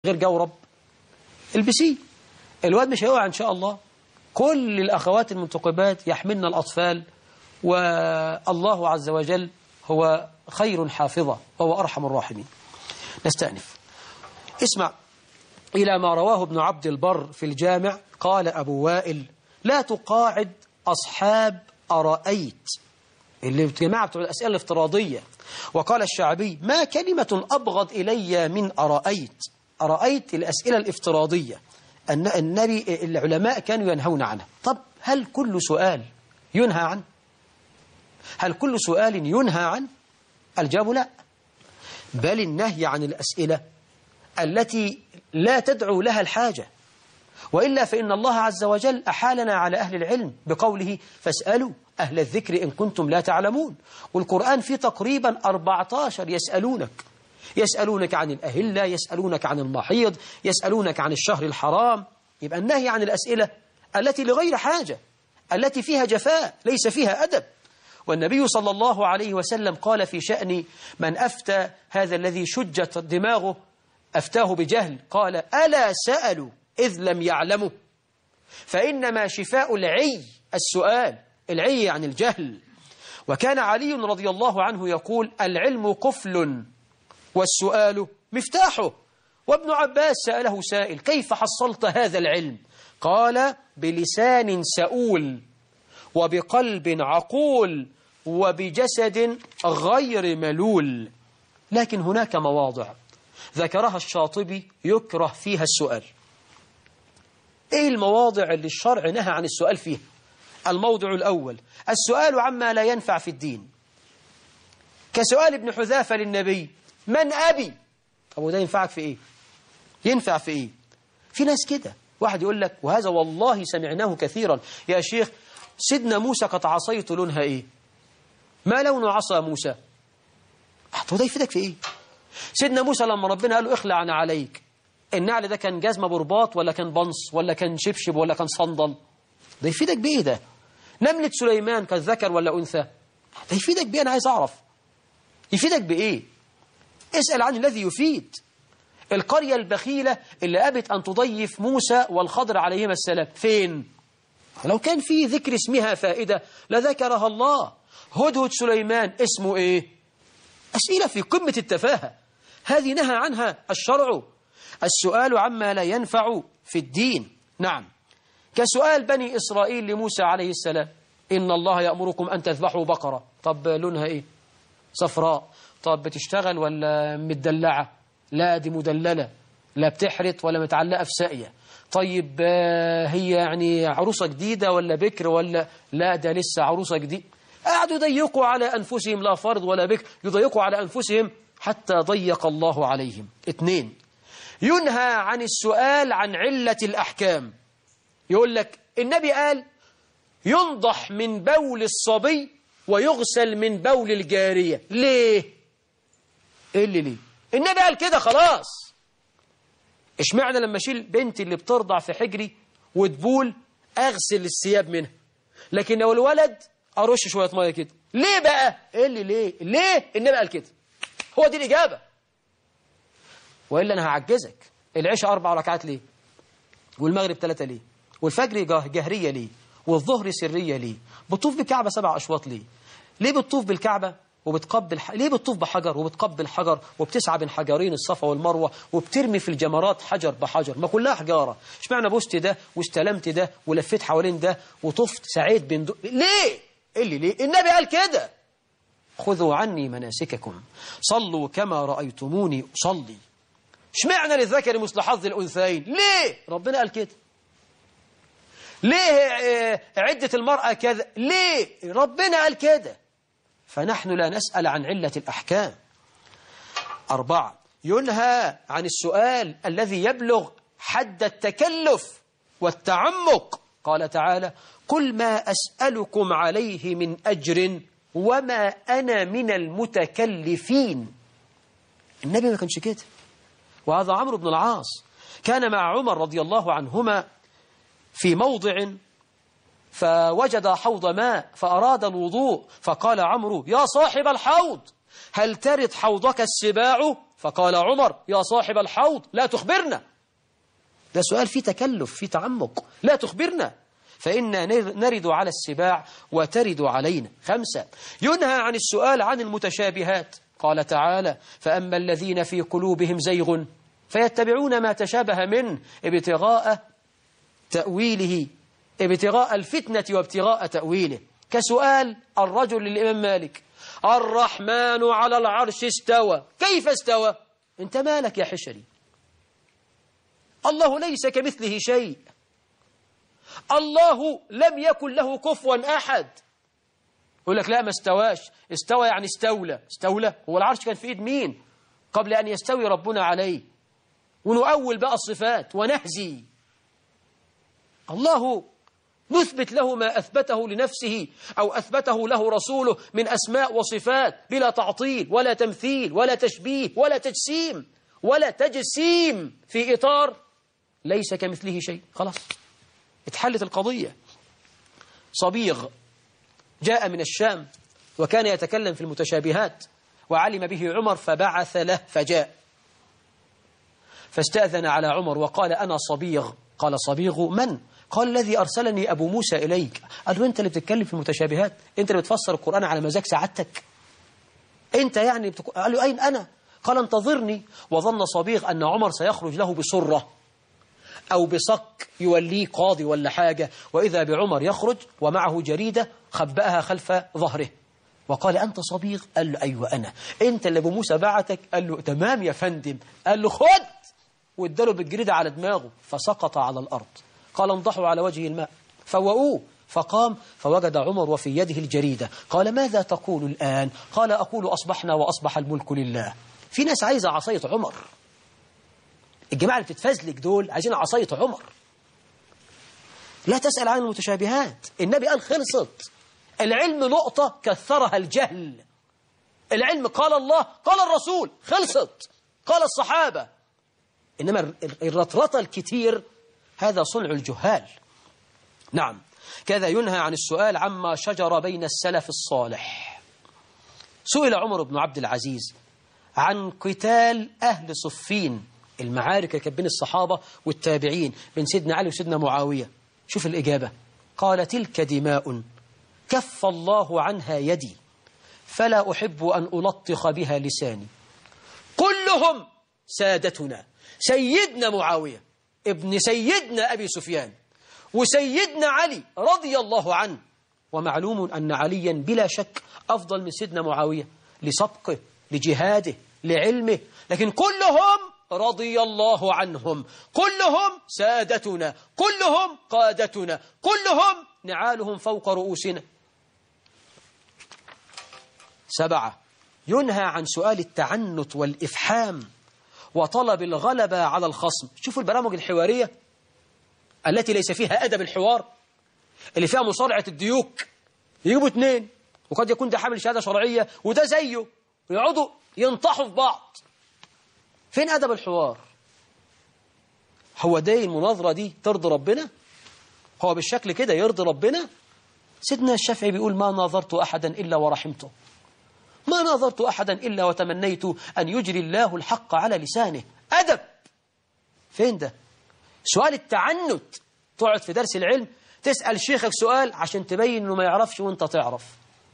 غير جورب البسيه الواد مش هيقع إن شاء الله كل الأخوات المنتقبات يحملن الأطفال والله عز وجل هو خير حافظة وهو أرحم الراحمين نستأنف اسمع إلى ما رواه ابن عبد البر في الجامع قال أبو وائل لا تقاعد أصحاب أرأيت اللي جماعة بتوع الأسئلة الافتراضية وقال الشعبي ما كلمة أبغض إلي من أرأيت أرأيت الأسئلة الافتراضية أن النبي العلماء كانوا ينهون عنها طب هل كل سؤال ينهى عنه هل كل سؤال ينهى عنه الجواب لا بل النهي عن الأسئلة التي لا تدعو لها الحاجة وإلا فإن الله عز وجل أحالنا على أهل العلم بقوله فاسألوا أهل الذكر إن كنتم لا تعلمون والقرآن فيه تقريبا 14 يسألونك يسألونك عن الأهلة يسألونك عن المحيض يسألونك عن الشهر الحرام يبقى النهي عن الأسئلة التي لغير حاجة التي فيها جفاء ليس فيها أدب والنبي صلى الله عليه وسلم قال في شأن من أفتى هذا الذي شجت دماغه أفتاه بجهل قال ألا سألوا إذ لم يعلموا فإنما شفاء العي السؤال العي عن الجهل وكان علي رضي الله عنه يقول العلم قفل والسؤال مفتاحه وابن عباس سأله سائل كيف حصلت هذا العلم قال بلسان سؤول وبقلب عقول وبجسد غير ملول لكن هناك مواضع ذكرها الشاطبي يكره فيها السؤال ايه المواضع اللي الشرع نهى عن السؤال فيها الموضع الأول السؤال عما لا ينفع في الدين كسؤال ابن حذافة للنبي من أبي طب وده ينفعك في إيه ينفع في إيه في ناس كده واحد يقول لك وهذا والله سمعناه كثيرا يا شيخ سيدنا موسى قد عصيت لونها إيه ما لون عصا موسى طب ده يفيدك في إيه سيدنا موسى لما ربنا قال له اخلع عن عليك النعل ده كان جزمة برباط ولا كان بنص ولا كان شبشب ولا كان صندل ده يفيدك بإيه ده نملة سليمان كان ذكر ولا أنثى ده يفيدك بإيه أنا عايز أعرف يفيدك بإيه اسأل عن الذي يفيد القرية البخيلة اللي أبت أن تضيف موسى والخضر عليهما السلام فين لو كان في ذكر اسمها فائدة لذكرها الله هدهد سليمان اسمه إيه أسئلة في قمة التفاهة هذه نهى عنها الشرع السؤال عما لا ينفع في الدين نعم كسؤال بني إسرائيل لموسى عليه السلام إن الله يأمركم أن تذبحوا بقرة طب لونها إيه صفراء طب بتشتغل ولا مدلعة لا دي مدللة لا بتحرط ولا متعلقة في ساقية طيب هي يعني عروسة جديدة ولا بكر ولا لا ده لسه عروسة جديدة قعدوا يضيقوا على أنفسهم لا فرض ولا بكر يضيقوا على أنفسهم حتى ضيق الله عليهم اثنين ينهى عن السؤال عن علة الأحكام يقول لك النبي قال ينضح من بول الصبي ويغسل من بول الجارية ليه ايه اللي ليه النبي قال كده خلاص اشمعنى لما اشيل بنتي اللي بترضع في حجري وتبول اغسل الثياب منها لكن لو الولد ارش شويه ميه كده ليه بقى ايه اللي ليه ليه النبي قال كده هو دي الاجابه والا انا هعجزك العشاء اربع ركعات ليه والمغرب ثلاثه ليه والفجر جهريه ليه والظهر سريه ليه بتطوف بالكعبه سبع اشواط ليه ليه بتطوف بالكعبه وبتقبل ح... ليه بتطوف بحجر وبتقبل حجر وبتسعى بين حجرين الصفا والمروه وبترمي في الجمرات حجر بحجر ما كلها حجاره اشمعنى بوست ده واستلمت ده ولفيت حوالين ده وطفت سعيت بين دو... ليه اللي ليه النبي قال كده خذوا عني مناسككم صلوا كما رايتموني اصلي اشمعنى للذكر مثل حظ الانثيين ليه ربنا قال كده ليه عدة المرأة كذا ليه ربنا قال كده فنحن لا نسأل عن علة الأحكام أربعة ينهى عن السؤال الذي يبلغ حد التكلف والتعمق قال تعالى قل ما أسألكم عليه من أجر وما أنا من المتكلفين النبي ما كانش كده وهذا عمرو بن العاص كان مع عمر رضي الله عنهما في موضع فوجد حوض ماء فأراد الوضوء فقال عمرو يا صاحب الحوض هل ترد حوضك السباع فقال عمر يا صاحب الحوض لا تخبرنا ده سؤال فيه تكلف فيه تعمق لا تخبرنا فإنا نرد على السباع وترد علينا خمسة ينهى عن السؤال عن المتشابهات قال تعالى فأما الذين في قلوبهم زيغ فيتبعون ما تشابه منه ابتغاء تأويله ابتغاء الفتنة وابتغاء تأويله كسؤال الرجل للإمام مالك الرحمن على العرش استوى كيف استوى انت مالك يا حشري الله ليس كمثله شيء الله لم يكن له كفوا أحد يقول لك لا ما استواش استوى يعني استولى استولى هو العرش كان في ايد مين قبل أن يستوي ربنا عليه ونؤول بقى الصفات ونهزي الله نثبت له ما أثبته لنفسه أو أثبته له رسوله من أسماء وصفات بلا تعطيل ولا تمثيل ولا تشبيه ولا تجسيم ولا تجسيم في إطار ليس كمثله شيء خلاص اتحلت القضية صبيغ جاء من الشام وكان يتكلم في المتشابهات وعلم به عمر فبعث له فجاء فاستأذن على عمر وقال أنا صبيغ قال صبيغ من؟ قال الذي أرسلني أبو موسى إليك قال له أنت اللي بتتكلم في المتشابهات أنت اللي بتفسر القرآن على مزاج سعادتك أنت يعني بتك... قال له أين أنا؟ قال انتظرني وظن صبيغ أن عمر سيخرج له بسرة أو بصك يوليه قاضي ولا حاجة وإذا بعمر يخرج ومعه جريدة خبأها خلف ظهره وقال أنت صبيغ قال له أيوة أنا أنت اللي أبو موسى بعتك قال له تمام يا فندم قال له خد واداله بالجريدة على دماغه فسقط على الأرض قال انضحوا على وجه الماء فوؤوه فقام فوجد عمر وفي يده الجريدة قال ماذا تقول الآن قال أقول أصبحنا وأصبح الملك لله في ناس عايزة عصاية عمر الجماعة اللي بتتفزلك دول عايزين عصاية عمر لا تسأل عن المتشابهات النبي قال خلصت العلم نقطة كثرها الجهل العلم قال الله قال الرسول خلصت قال الصحابة إنما الرطرطة الكتير هذا صنع الجهال نعم كذا ينهى عن السؤال عما شجر بين السلف الصالح سئل عمر بن عبد العزيز عن قتال أهل صفين المعارك اللي كانت بين الصحابة والتابعين بين سيدنا علي وسيدنا معاوية شوف الإجابة قال تلك دماء كف الله عنها يدي فلا أحب أن ألطخ بها لساني كلهم سادتنا سيدنا معاوية ابن سيدنا أبي سفيان وسيدنا علي رضي الله عنه ومعلوم أن عليا بلا شك أفضل من سيدنا معاوية لسبقه لجهاده لعلمه لكن كلهم رضي الله عنهم كلهم سادتنا كلهم قادتنا كلهم نعالهم فوق رؤوسنا سبعة ينهى عن سؤال التعنت والإفحام وطلب الغلبة على الخصم شوفوا البرامج الحوارية التي ليس فيها أدب الحوار اللي فيها مصارعة الديوك يجيبوا اثنين وقد يكون ده حامل شهادة شرعية وده زيه ويقعدوا ينطحوا في بعض فين أدب الحوار هو ده المناظرة دي ترضي ربنا هو بالشكل كده يرضي ربنا سيدنا الشافعي بيقول ما ناظرت أحدا إلا ورحمته ما ناظرت أحدا إلا وتمنيت أن يجري الله الحق على لسانه أدب فين ده سؤال التعنت تقعد في درس العلم تسأل شيخك سؤال عشان تبين أنه ما يعرفش وانت تعرف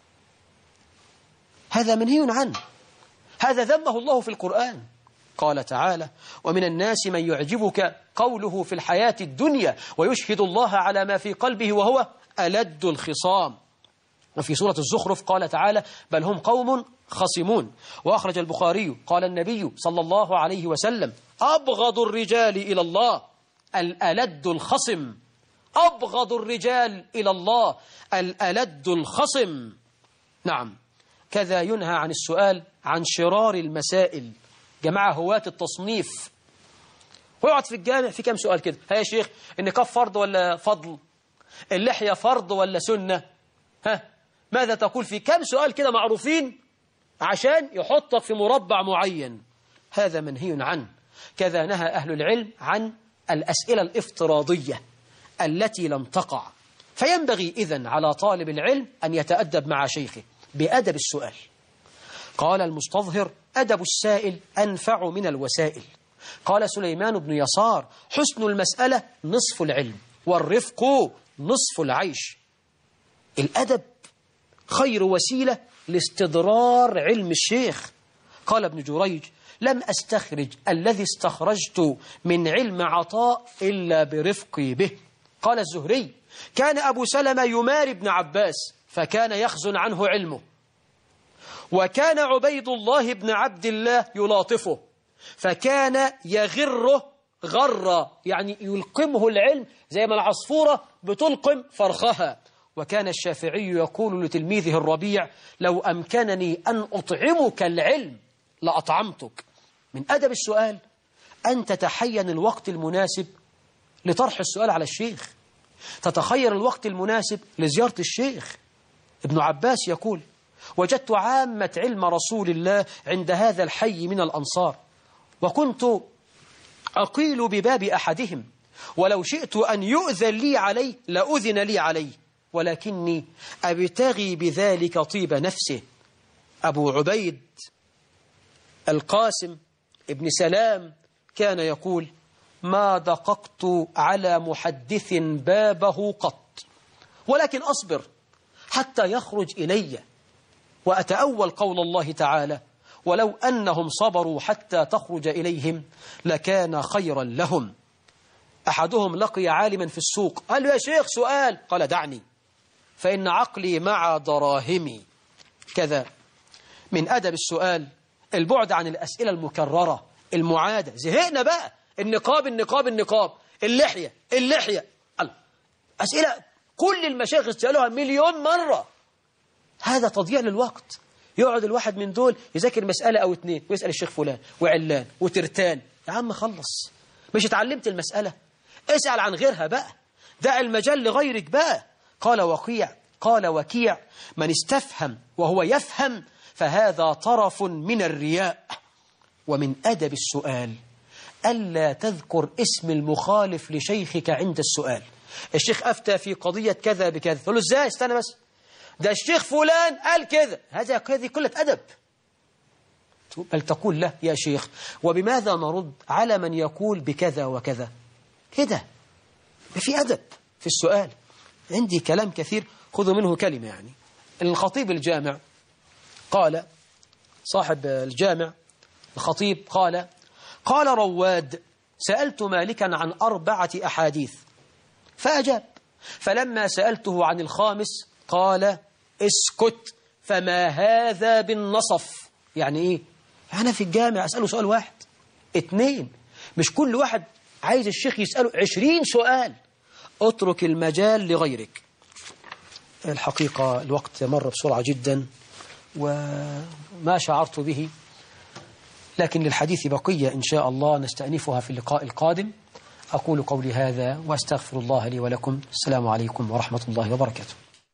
هذا منهي عنه هذا ذمه الله في القرآن قال تعالى ومن الناس من يعجبك قوله في الحياة الدنيا ويشهد الله على ما في قلبه وهو ألد الخصام وفي سورة الزخرف قال تعالى بل هم قوم خصمون وأخرج البخاري قال النبي صلى الله عليه وسلم أبغض الرجال إلى الله الألد الخصم أبغض الرجال إلى الله الألد الخصم نعم كذا ينهى عن السؤال عن شرار المسائل جماعة هواة التصنيف ويقعد في الجامع في كام سؤال كده ها يا شيخ النقاب فرض ولا فضل اللحية فرض ولا سنة ها ماذا تقول في كام سؤال كده معروفين عشان يحطك في مربع معين هذا منهي عنه كذا نهى أهل العلم عن الأسئلة الافتراضية التي لم تقع فينبغي إذن على طالب العلم أن يتأدب مع شيخه بأدب السؤال قال المستظهر أدب السائل أنفع من الوسائل قال سليمان بن يسار حسن المسألة نصف العلم والرفق نصف العيش الأدب خير وسيلة لاستضرار علم الشيخ قال ابن جريج لم أستخرج الذي استخرجت من علم عطاء إلا برفقي به قال الزهري كان أبو سلمة يماري ابن عباس فكان يخزن عنه علمه وكان عبيد الله بن عبد الله يلاطفه فكان يغره غرة يعني يلقمه العلم زي ما العصفورة بتلقم فرخها وكان الشافعي يقول لتلميذه الربيع لو أمكنني أن أطعمك العلم لأطعمتك من أدب السؤال أن تتحين الوقت المناسب لطرح السؤال على الشيخ تتخير الوقت المناسب لزيارة الشيخ ابن عباس يقول وجدت عامة علم رسول الله عند هذا الحي من الأنصار وكنت أقيل بباب أحدهم ولو شئت أن يؤذن لي عليه لأذن لي عليه ولكني أبتغي بذلك طيب نفسه أبو عبيد القاسم ابن سلام كان يقول ما دققت على محدث بابه قط ولكن أصبر حتى يخرج إلي وأتأول قول الله تعالى ولو أنهم صبروا حتى تخرج إليهم لكان خيرا لهم أحدهم لقي عالما في السوق قال له يا شيخ سؤال قال دعني فإن عقلي مع دراهمي كذا من أدب السؤال البعد عن الأسئلة المكررة المعادة زهقنا بقى النقاب النقاب النقاب اللحية اللحية الله. أسئلة كل المشايخ سألوها مليون مرة هذا تضييع للوقت يقعد الواحد من دول يذاكر مسألة أو اتنين ويسأل الشيخ فلان وعلان وترتان يا عم خلص مش اتعلمت المسألة اسأل عن غيرها بقى دع المجال لغيرك بقى قال وقيع قال وكيع من استفهم وهو يفهم فهذا طرف من الرياء ومن أدب السؤال ألا تذكر اسم المخالف لشيخك عند السؤال الشيخ أفتى في قضية كذا بكذا تقول له ازاي استنى بس ده الشيخ فلان قال كذا هذا هذه قلة أدب بل تقول له يا شيخ وبماذا نرد على من يقول بكذا وكذا كده في أدب في السؤال عندي كلام كثير خذوا منه كلمة يعني الخطيب الجامع قال صاحب الجامع الخطيب قال قال رواد سألت مالكا عن أربعة أحاديث فأجاب فلما سألته عن الخامس قال اسكت فما هذا بالنصف يعني ايه أنا في الجامع أسأله سؤال واحد اتنين مش كل واحد عايز الشيخ يسأله عشرين سؤال اترك المجال لغيرك الحقيقة الوقت مر بسرعة جدا وما شعرت به لكن للحديث بقية إن شاء الله نستأنفها في اللقاء القادم أقول قولي هذا وأستغفر الله لي ولكم السلام عليكم ورحمة الله وبركاته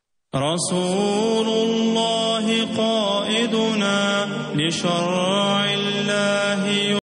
رسول الله قائدنا لشرع الله